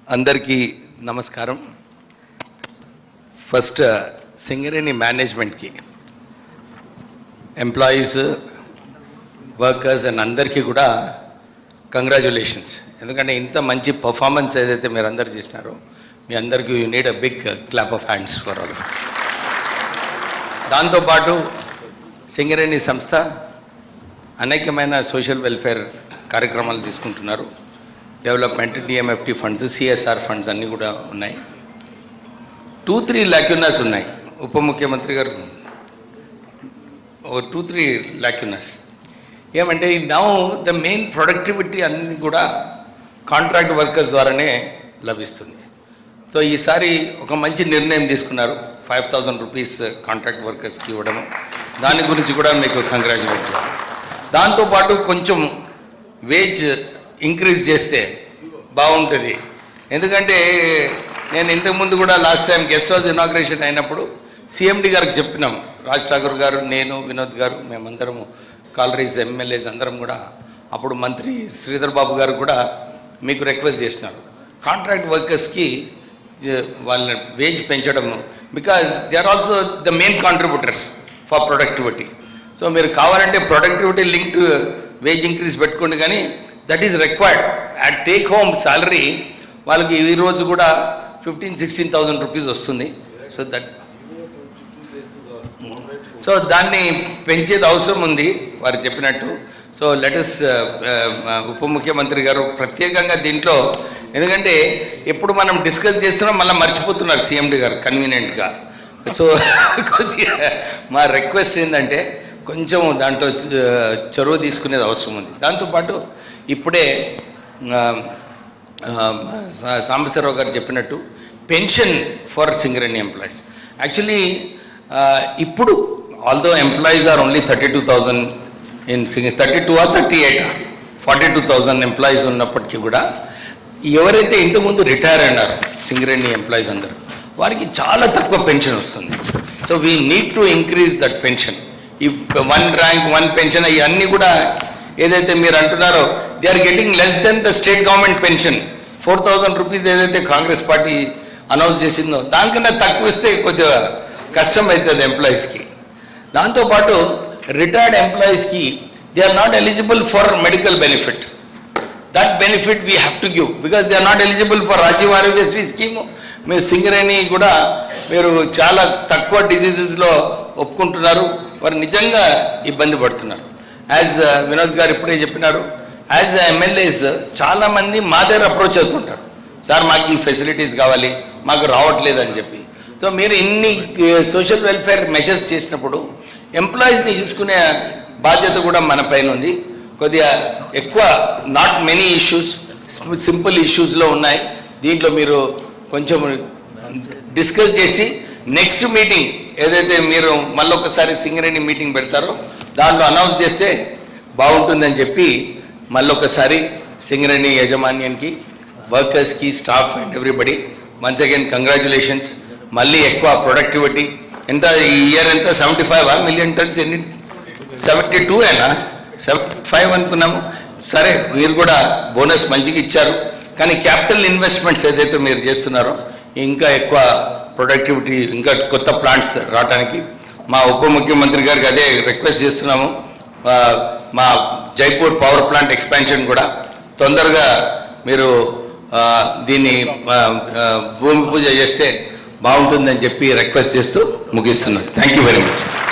అందరికీ నమస్కారం ఫస్ట్ సింగరేణి మేనేజ్మెంట్కి ఎంప్లాయీస్ వర్కర్స్ అండ్ అందరికీ కూడా కంగ్రాచులేషన్స్ ఎందుకంటే ఇంత మంచి పర్ఫార్మెన్స్ ఏదైతే మీరు అందరు చేసినారో మీ అందరికీ you need a big clap of hands for all దాంతోపాటు సింగరేణి సంస్థ అనేకమైన సోషల్ వెల్ఫేర్ కార్యక్రమాలు తీసుకుంటున్నారు development DMFT funds CSR funds అన్నీ కూడా ఉన్నాయి టూ త్రీ లాక్యునస్ ఉన్నాయి ఉప ముఖ్యమంత్రి గారు ఓ టూ త్రీ లాక్యునస్ ఏమంటే నౌ ద మెయిన్ ప్రొడక్టివిటీ అన్ని కూడా కాంట్రాక్ట్ వర్కర్స్ ద్వారానే లభిస్తుంది సో ఈసారి ఒక మంచి నిర్ణయం తీసుకున్నారు ఫైవ్ థౌజండ్ రూపీస్ కాంట్రాక్ట్ వర్కర్స్కి ఇవ్వడము దాని గురించి కూడా మీకు కంగ్రాచులేట్ చేయాలి దాంతోపాటు కొంచెం వేజ్ ఇంక్రీజ్ చేస్తే బాగుంటుంది ఎందుకంటే నేను ఇంతకుముందు కూడా last time guest house inauguration అయినప్పుడు సిఎండి గారికి చెప్పినాం రాజ్ ఠాకూర్ గారు నేను వినోద్ గారు మేమందరము కాలరీస్ ఎమ్మెల్యేస్ అందరం కూడా అప్పుడు మంత్రి శ్రీధర్ బాబు గారు కూడా మీకు రిక్వెస్ట్ చేసినారు కాంట్రాక్ట్ వర్కర్స్కి వాళ్ళ వేజ్ పెంచడం because they are also the main contributors for productivity so మీరు కావాలంటే ప్రొడక్టివిటీ లింక్డ్ వేజ్ ఇంక్రీజ్ పెట్టుకోండి కానీ that is required at take home salary వాళ్ళకి ఈ రోజు కూడా ఫిఫ్టీన్ సిక్స్టీన్ థౌజండ్ రూపీస్ వస్తుంది సో దట్ సో దాన్ని పెంచేది అవసరం ఉంది వారు చెప్పినట్టు సో లెటస్ ఉప ముఖ్యమంత్రి గారు ప్రత్యేకంగా దీంట్లో ఎందుకంటే ఎప్పుడు మనం డిస్కస్ చేస్తున్నాం మళ్ళీ మర్చిపోతున్నారు సీఎండి గారు కన్వీనియంట్గా సో కొద్దిగా మా రిక్వెస్ట్ ఏంటంటే కొంచెం దాంట్లో చ- చొరవ తీసుకునేది అవసరం ఉంది దాంతోపాటు ఇప్పుడే ఆ, ఆ, సా- సాంబశివరావు గారు చెప్పినట్టు pension for Singareni employees actually ఇప్పుడు although employees are only thirty two thousand in సింగ thirty two uh thirty eight forty two thousand employees ఉన్నప్పటికీ కూడా ఎవరైతే ఇంతకుముందు రిటైర్ అయినారో సింగరేణి ఎంప్లాయీస్ అందరూ వారికి చాలా తక్కువ పెన్షన్ వస్తుంది so we need to increase that pension ఈ వన్ ర్యాంక్ వన్ పెన్షన్ ఇవన్నీ కూడా ఏదైతే మీరు అంటున్నారో they are getting less than the state government pension four thousand rupees ఏదైతే కాంగ్రెస్ పార్టీ అనౌన్స్ చేసిందో దానికన్నా తక్కువ ఇస్తే కొద్దిగా కష్టం అవుతుంది ఎంప్లాయీస్కి దాంతోపాటు రిటైర్డ్ ఎంప్లాయీస్కి they are not eligible for medical benefit that benefit we have to give because they are not eligible for Rajiv Aarogyasri scheme మీరు సింగరేణి కూడా మీరు చాలా తక్కువ డిసీజెస్లో ఒప్పుకుంటున్నారు వారు నిజంగా ఇబ్బంది పడుతున్నారు యాజ్ వినోద్ గారు ఇప్పుడే చెప్పినారు యాజ్ ఎమ్మెల్యేస్ చాలామంది మా దగ్గర అప్రోచ్ అవుతుంటారు సార్ మాకు ఈ ఫెసిలిటీస్ కావాలి మాకు రావట్లేదు అని చెప్పి సో మీరు ఇన్ని సోషల్ వెల్ఫేర్ మెషర్స్ చేసినప్పుడు ఎంప్లాయీస్ని చూసుకునే బాధ్యత కూడా మన పైన ఉంది కొద్దిగా ఎక్కువ నాట్ మెనీ ఇష్యూస్ సింపుల్ ఇష్యూస్లో ఉన్నాయి దీంట్లో మీరు కొంచెం డిస్కస్ చేసి నెక్స్ట్ మీటింగ్ ఏదైతే మీరు మళ్ళొకసారి సింగరేణి మీటింగ్ పెడతారో దాంట్లో అనౌన్స్ చేస్తే బాగుంటుందని చెప్పి మళ్ళొకసారి సింగరేణి యాజమాన్యానికి వర్కర్స్కి staff and everybody once again congratulations మళ్ళీ ఎక్కువ ప్రొడక్టివిటీ ఎంత ఈ ఇయర్ ఎంత సెవెంటీ ఫైవ్ మిలియన్ టన్స్ ఎన్ని సెవెంటీ టూ అయినా సెవెంటీ ఫైవ్ అనుకున్నాము సరే మీరు కూడా బోనస్ మంచిగా ఇచ్చారు కానీ క్యాపిటల్ ఇన్వెస్ట్మెంట్స్ ఏదైతే మీరు చేస్తున్నారో ఇంకా ఎక్కువ ప్రొడక్టివిటీ ఇంకా కొత్త ప్లాంట్స్ రావడానికి మా ఉప ముఖ్యమంత్రి గారికి అదే రిక్వెస్ట్ చేస్తున్నాము ఆ, మా జైపూర్ పవర్ ప్లాంట్ ఎక్స్పాన్షన్ కూడా తొందరగా మీరు ఆ, దీన్ని ఆ, ఆ, భూమి పూజ చేస్తే బాగుంటుందని చెప్పి రిక్వెస్ట్ చేస్తూ ముగిస్తున్నాను థ్యాంక్ యూ వెరీ మచ్